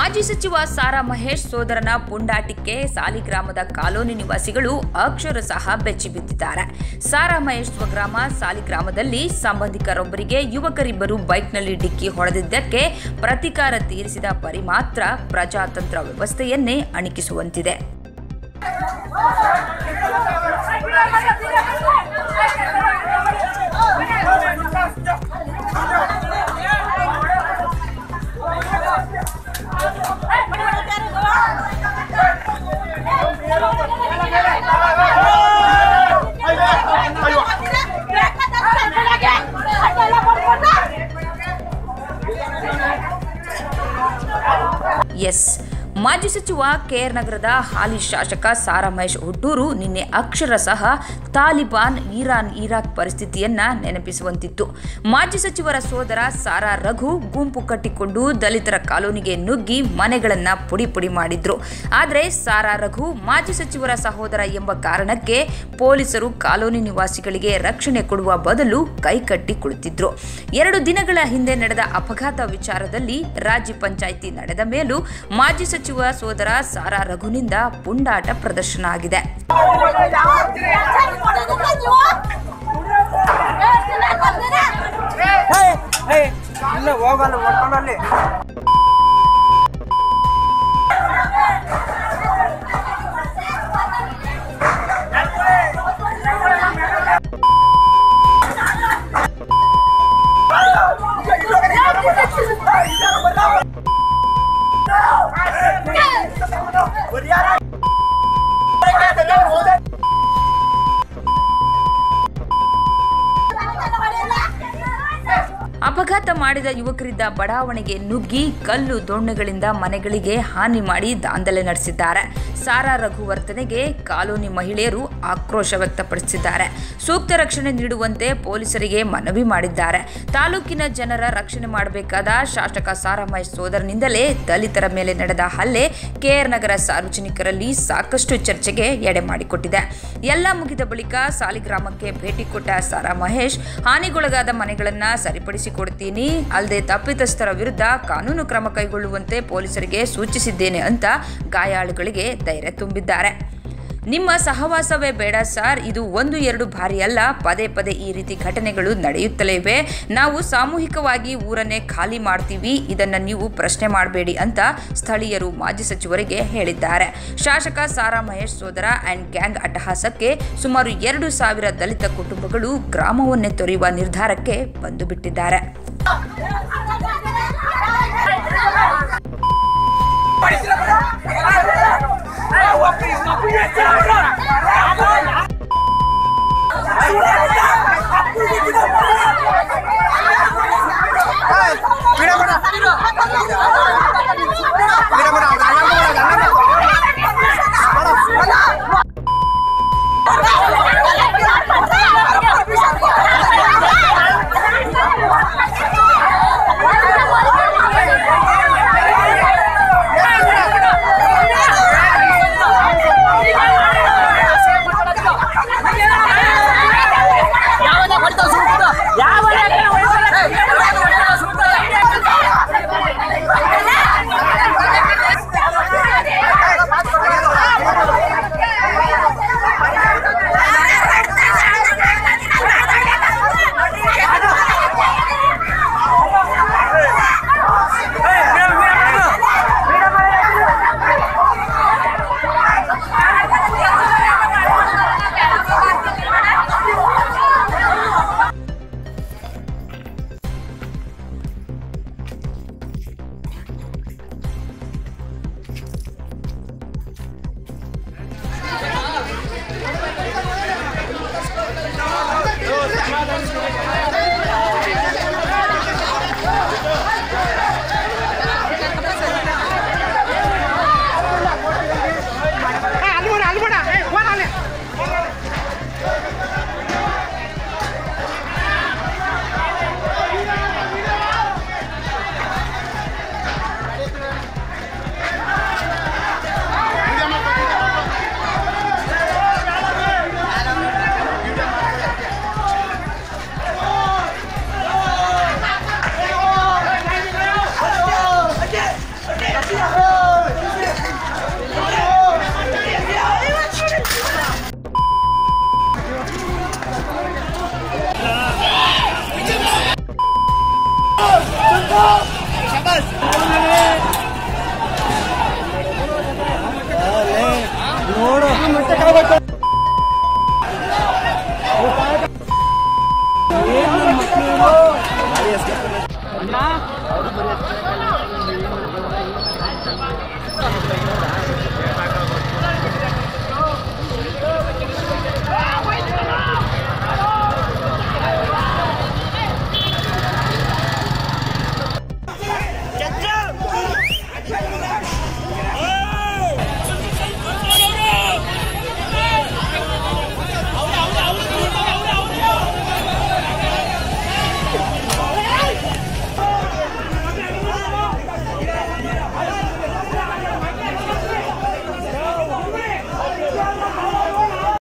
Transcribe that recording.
ಮಾಜಿ ಸಚಿವ ಸಾರಾ ಮಹೇಶ್ ಸೋದರನ ಪುಂಡಾಟಿಕೆ ಸಾಲಿಗ್ರಾಮದ ಕಾಲೋನಿ ನಿವಾಸಿಗಳು ಅಕ್ಷರಶಃ ಬೆಚ್ಚಿಬಿದ್ದಿದ್ದಾರೆ ಸಾರಾ ಮಹೇಶ್ ಸ್ವಗ್ರಾಮ ಸಾಲಿಗ್ರಾಮದಲ್ಲಿ ಸಂಬಂಧಿಕರೊಬ್ಬರಿಗೆ ಯುವಕರಿಬ್ಬರು ಬೈಕ್ನಲ್ಲಿ ಡಿಕ್ಕಿ ಹೊಡೆದಿದ್ದಕ್ಕೆ ಪ್ರತಿಕಾರ ತೀರಿಸಿದ ಪರಿ ಮಾತ್ರ ಪ್ರಜಾತಂತ್ರ ವ್ಯವಸ್ಥೆಯನ್ನೇ ಅಣಕಿಸುವಂತಿದೆ ಎಸ್ ಮಾಜಿ ಸಚಿವ ಕೆಆರ್ ನಗರದ ಹಾಲಿ ಶಾಸಕ ಸಾರಾ ಮಹೇಶ್ ಹುಟ್ಟೂರು ನಿನ್ನೆ ಅಕ್ಷರಶಃ ತಾಲಿಬಾನ್ ಇರಾನ್ ಇರಾಕ್ ಪರಿಸ್ಥಿತಿಯನ್ನ ನೆನಪಿಸುವಂತಿತ್ತು ಮಾಜಿ ಸಚಿವರ ಸೋದರ ಸಾರಾ ರಘು ಗುಂಪು ಕಟ್ಟಿಕೊಂಡು ದಲಿತರ ಕಾಲೋನಿಗೆ ನುಗ್ಗಿ ಮನೆಗಳನ್ನ ಪುಡಿ ಪುಡಿ ಮಾಡಿದ್ರು ಆದರೆ ಸಾರಾ ರಘು ಮಾಜಿ ಸಚಿವರ ಸಹೋದರ ಎಂಬ ಕಾರಣಕ್ಕೆ ಪೊಲೀಸರು ಕಾಲೋನಿ ನಿವಾಸಿಗಳಿಗೆ ರಕ್ಷಣೆ ಕೊಡುವ ಬದಲು ಕೈಕಟ್ಟಿ ಕುಳಿತಿದ್ರು ಎರಡು ದಿನಗಳ ಹಿಂದೆ ನಡೆದ ಅಪಘಾತ ವಿಚಾರದಲ್ಲಿ ರಾಜ್ಯ ಪಂಚಾಯಿತಿ ನಡೆದ ಮೇಲೂ ಮಾಜಿ ಸಚಿವ ಸೋದರ ಸಾರಾ ರಘುನಿಂದ ಪುಂಡಾಟ ಪ್ರದರ್ಶನ ಆಗಿದೆ ಇಲ್ಲ ಹೋಗಲ್ಲ ಒಟ್ಟಲ್ಲಿ ಅಪಘಾತ ಮಾಡಿದ ಯುವಕರಿದ್ದ ಬಡಾವಣೆಗೆ ನುಗ್ಗಿ ಕಲ್ಲು ದೊಣ್ಣೆಗಳಿಂದ ಮನೆಗಳಿಗೆ ಹಾನಿ ಮಾಡಿ ದಾಂಧಲೆ ನಡೆಸಿದ್ದಾರೆ ಸಾರಾ ರಘು ವರ್ತನೆಗೆ ಕಾಲೋನಿ ಮಹಿಳೆಯರು ಆಕ್ರೋಶ ವ್ಯಕ್ತಪಡಿಸಿದ್ದಾರೆ ಸೂಕ್ತ ರಕ್ಷಣೆ ನೀಡುವಂತೆ ಪೊಲೀಸರಿಗೆ ಮನವಿ ಮಾಡಿದ್ದಾರೆ ತಾಲೂಕಿನ ಜನರ ರಕ್ಷಣೆ ಮಾಡಬೇಕಾದ ಶಾಸಕ ಸಾರಾ ಮಹೇಶ್ ಸೋದರನಿಂದಲೇ ದಲಿತರ ಮೇಲೆ ನಡೆದ ಹಲ್ಲೆ ಕೆಆರ್ ನಗರ ಸಾರ್ವಜನಿಕರಲ್ಲಿ ಸಾಕಷ್ಟು ಚರ್ಚೆಗೆ ಎಡೆ ಮಾಡಿಕೊಟ್ಟಿದೆ ಎಲ್ಲ ಮುಗಿದ ಬಳಿಕ ಸಾಲಿಗ್ರಾಮಕ್ಕೆ ಭೇಟಿ ಕೊಟ್ಟ ಸಾರಾ ಮಹೇಶ್ ಹಾನಿಗೊಳಗಾದ ಮನೆಗಳನ್ನ ಸರಿಪಡಿಸಿಕೊಡ್ತೀನಿ ಅಲ್ಲದೆ ತಪ್ಪಿತಸ್ಥರ ವಿರುದ್ಧ ಕಾನೂನು ಕ್ರಮ ಕೈಗೊಳ್ಳುವಂತೆ ಪೊಲೀಸರಿಗೆ ಸೂಚಿಸಿದ್ದೇನೆ ಅಂತ ಗಾಯಾಳುಗಳಿಗೆ ಧೈರ್ಯ ತುಂಬಿದ್ದಾರೆ ನಿಮ್ಮ ಸಹವಾಸವೇ ಬೇಡ ಸರ್ ಇದು ಒಂದು ಎರಡು ಬಾರಿ ಅಲ್ಲ ಪದೇ ಪದೇ ಈ ರೀತಿ ಘಟನೆಗಳು ನಡೆಯುತ್ತಲೇ ಇವೆ ನಾವು ಸಾಮೂಹಿಕವಾಗಿ ಊರನ್ನೇ ಖಾಲಿ ಮಾಡ್ತೀವಿ ಇದನ್ನು ನೀವು ಪ್ರಶ್ನೆ ಮಾಡಬೇಡಿ ಅಂತ ಸ್ಥಳೀಯರು ಮಾಜಿ ಸಚಿವರಿಗೆ ಹೇಳಿದ್ದಾರೆ ಶಾಸಕ ಸಾರಾ ಮಹೇಶ್ ಸೋದರ ಆ್ಯಂಡ್ ಗ್ಯಾಂಗ್ ಅಟ್ಟಹಾಸಕ್ಕೆ ಸುಮಾರು ಎರಡು ಸಾವಿರ ದಲಿತ ಕುಟುಂಬಗಳು ಗ್ರಾಮವನ್ನೇ ತೊರೆಯುವ ನಿರ್ಧಾರಕ್ಕೆ ಬಂದು ಬಿಟ್ಟಿದ್ದಾರೆ